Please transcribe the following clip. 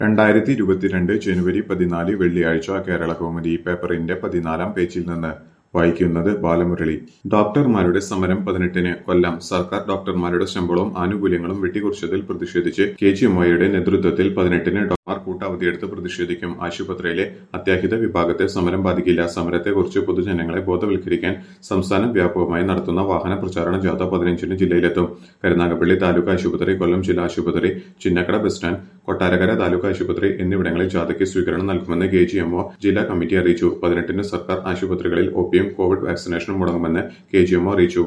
രണ്ടായിരത്തി ഇരുപത്തിരണ്ട് ജനുവരി പതിനാല് വെള്ളിയാഴ്ച കേരള കൗമുദി പേപ്പറിന്റെ പതിനാലാം പേജിൽ നിന്ന് വായിക്കുന്നത് ബാലമുരളി ഡോക്ടർമാരുടെ സമരം പതിനെട്ടിന് കൊല്ലം സർക്കാർ ഡോക്ടർമാരുടെ ശമ്പളവും ആനുകൂല്യങ്ങളും വെട്ടിക്കുറച്ചതിൽ പ്രതിഷേധിച്ച് കെ ജി എംഒയുടെ നേതൃത്വത്തിൽ പതിനെട്ടിന് ഡോക്ടർമാർ കൂട്ടവധിയെടുത്ത് പ്രതിഷേധിക്കും ആശുപത്രിയിലെ അത്യാഹിത വിഭാഗത്തെ സമരം ബാധിക്കില്ല സമരത്തെക്കുറിച്ച് പൊതുജനങ്ങളെ ബോധവൽക്കരിക്കാൻ സംസ്ഥാന വ്യാപകമായി നടത്തുന്ന വാഹന പ്രചാരണ ജാഥ പതിനഞ്ചിന് ജില്ലയിലെത്തും കരുനാഗപ്പള്ളി താലൂക്ക് ആശുപത്രി കൊല്ലം ജില്ലാ ആശുപത്രി ചിന്നക്കട ബസ് സ്റ്റാൻഡ് കൊട്ടാരക്കര താലൂക്ക് ആശുപത്രി എന്നിവിടങ്ങളിൽ ജാഥയ്ക്ക് സ്വീകരണം നൽകുമെന്ന് കെ ജി എംഒ ജില്ലാ കമ്മിറ്റി അറിയിച്ചു പതിനെട്ടിന് സർക്കാർ ആശുപത്രികളിൽ ഒപിയും കോവിഡ് വാക്സിനേഷനും മുടങ്ങുമെന്ന് കെ ജി എംഒ അറിയിച്ചു